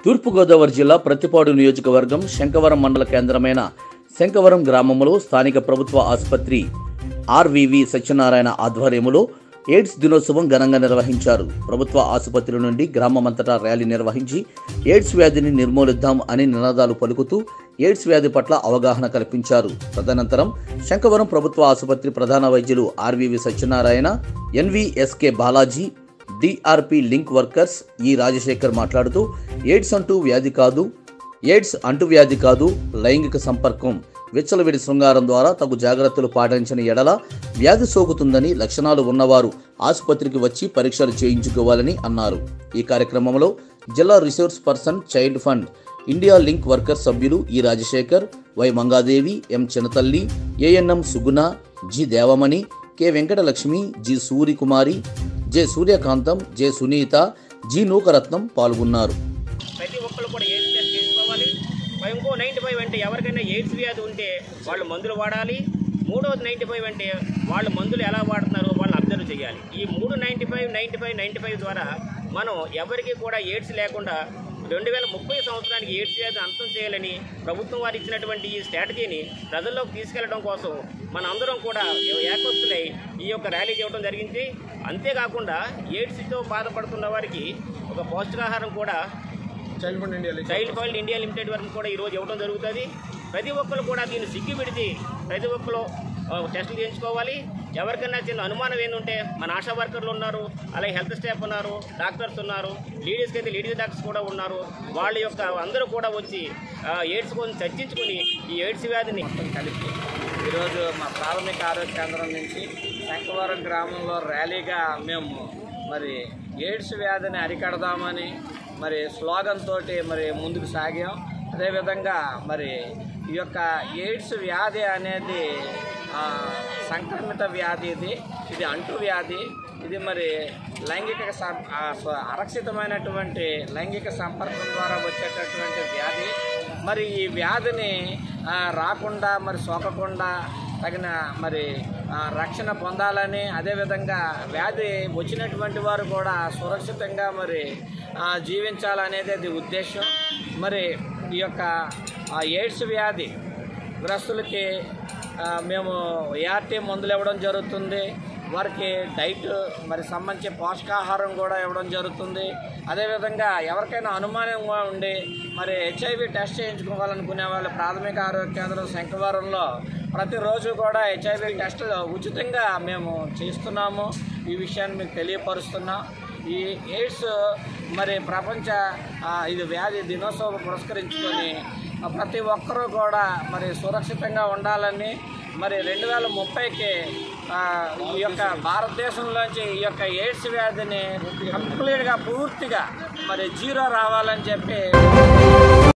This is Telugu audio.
తూర్పుగోదావరి జిల్లా ప్రతిపాడు నియోజకవర్గం శంకవరం మండల కేంద్రమైన శంకవరం గ్రామంలో స్థానిక ప్రభుత్వ ఆసుపత్రి ఆర్వివి సత్యనారాయణ ఆధ్వర్యములో ఎయిడ్స్ దినోత్సవం ఘనంగా నిర్వహించారు ప్రభుత్వ ఆసుపత్రి నుండి గ్రామమంతటా ర్యాలీ నిర్వహించి ఎయిడ్స్ వ్యాధిని నిర్మూలిద్దాం అని నినాదాలు పలుకుతూ ఎయిడ్స్ వ్యాధి పట్ల అవగాహన కల్పించారు తదనంతరం శంకవరం ప్రభుత్వ ఆసుపత్రి ప్రధాన వైద్యులు R V V Satyanarayana N V S K Balaji D R P link workers ఈ రాజశేఖర్ మాట్లాడుతూ ఎయిడ్స్ అంటూ వ్యాధి కాదు ఎయిడ్స్ అంటువ్యాధి కాదు లైంగిక సంపర్కం విచ్చలవిడి శృంగారం ద్వారా తగు జాగ్రత్తలు పాటించని ఎడల వ్యాధి సోకుతుందని లక్షణాలు ఉన్నవారు ఆసుపత్రికి వచ్చి పరీక్షలు చేయించుకోవాలని అన్నారు ఈ కార్యక్రమంలో జిల్లా resource person child fund India link worker సభ్యులు ఈ Rajasekhar Y Mangadevi M Chinathalli A N M Suguna G Devamani K Venkatalakshmi G Surikumari J Suryakantham J Sunitha G Nookaratnam పాల్గొన్నారు ప్రతి ఒక్కరు కూడా ఎయిడ్స్ టెస్ట్ చేసుకోవాలి మరి ఇంకో నైంటీ ఫైవ్ అంటే ఎవరికైనా ఎయిడ్స్ వ్యాధి ఉంటే వాళ్ళు మందులు వాడాలి మూడవది నైంటీ ఫైవ్ అంటే వాళ్ళు మందులు ఎలా వాడుతున్నారు వాళ్ళని అబ్జర్వ్ చేయాలి ఈ మూడు ninety five ninety five ninety five ద్వారా మనం ఎవరికి కూడా ఎయిడ్స్ లేకుండా రెండు వేల ముప్పై సంవత్సరానికి ఎయిడ్స్ వ్యాధి అంతం చేయాలని ప్రభుత్వం వారు ఇచ్చినటువంటి ఈ స్ట్రాటజీని ప్రజల్లోకి తీసుకెళ్లడం కోసం మన అందరం కూడా ఏకస్తులై ఈ యొక్క ర్యాలీ చేయడం జరిగింది అంతేకాకుండా ఎయిడ్స్తో బాధపడుతున్న వారికి ఒక పౌష్టికాహారం కూడా child fund India child field India limited వరకు కూడా ఈరోజు ఇవ్వడం జరుగుతుంది ప్రతి ఒక్కరు కూడా దీన్ని సిగ్గు విడిచి ప్రతి ఒక్కరు ఆ, టెస్టులు చేయించుకోవాలి ఎవరికైనా చిన్న అనుమానం ఏంటంటే మన ఆశా వర్కర్లు ఉన్నారు అలాగే హెల్త్ స్టాఫ్ ఉన్నారు డాక్టర్స్ ఉన్నారు లేడీస్కి అయితే లేడీస్ డాక్టర్స్ కూడా ఉన్నారు వాళ్ళ యొక్క అందరూ కూడా వచ్చి ఆ, ఎయిడ్స్ గురించి చర్చించుకొని ఈ ఎయిడ్స్ వ్యాధిని మొత్తం కలిపి ఈరోజు మా ప్రాథమిక ఆరోగ్య కేంద్రం నుంచి శంకవరం గ్రామంలో ర్యాలీగా మేము మరి ఎయిడ్స్ వ్యాధిని అరికడదామని మరి స్లోగన్ తోటి మరి ముందుకు సాగాం అదేవిధంగా మరి ఈ యొక్క ఎయిడ్స్ వ్యాధి అనేది ఆ, సంక్రమిత వ్యాధి ఇది ఇది అంటు వ్యాధి ఇది మరి లైంగిక సం- ఆ, స్వ- అరక్షితమైనటువంటి లైంగిక సంపర్కం ద్వారా వచ్చేటటువంటి వ్యాధి మరి ఈ వ్యాధిని ఆ, రాకుండా మరి సోకకుండా తగిన మరి ఆ, రక్షణ పొందాలని అదేవిధంగా వ్యాధి వచ్చినటువంటి వారు కూడా సురక్షితంగా మరి ఆ, జీవించాలనేది అది ఉద్దేశం మరి ఈ యొక్క ఆ, ఎయిడ్స్ వ్యాధి గ్రస్తులకి ఆ, మేము ఏఆర్టీ మందులు ఇవ్వడం జరుగుతుంది వారికి డైట్ మరి సంబంధించి పోషకాహారం కూడా ఇవ్వడం జరుగుతుంది అదేవిధంగా ఎవరికైనా అనుమానంగా ఉండి మరి హెచ్ఐవి టెస్ట్ చేయించుకోవాలనుకునే వాళ్ళు ప్రాథమిక ఆరోగ్య కేంద్రం శంకవరంలో ప్రతిరోజు కూడా హెచ్ఐవి టెస్టులు ఉచితంగా మేము చేస్తున్నాము ఈ విషయాన్ని మీకు తెలియపరుస్తున్నాం ఈ ఎయిడ్స్ మరి ప్రపంచ ఆ, ఇది వ్యాధి దినోత్సవం పురస్కరించుకొని ఆ, ప్రతి ఒక్కరూ కూడా మరి సురక్షితంగా ఉండాలని మరి రెండు వేల ముప్పైకి ఆ, ఈ యొక్క భారతదేశంలోంచి ఈ యొక్క ఎయిడ్స్ వ్యాధిని కంప్లీట్గా పూర్తిగా మరి జీరో రావాలని చెప్పి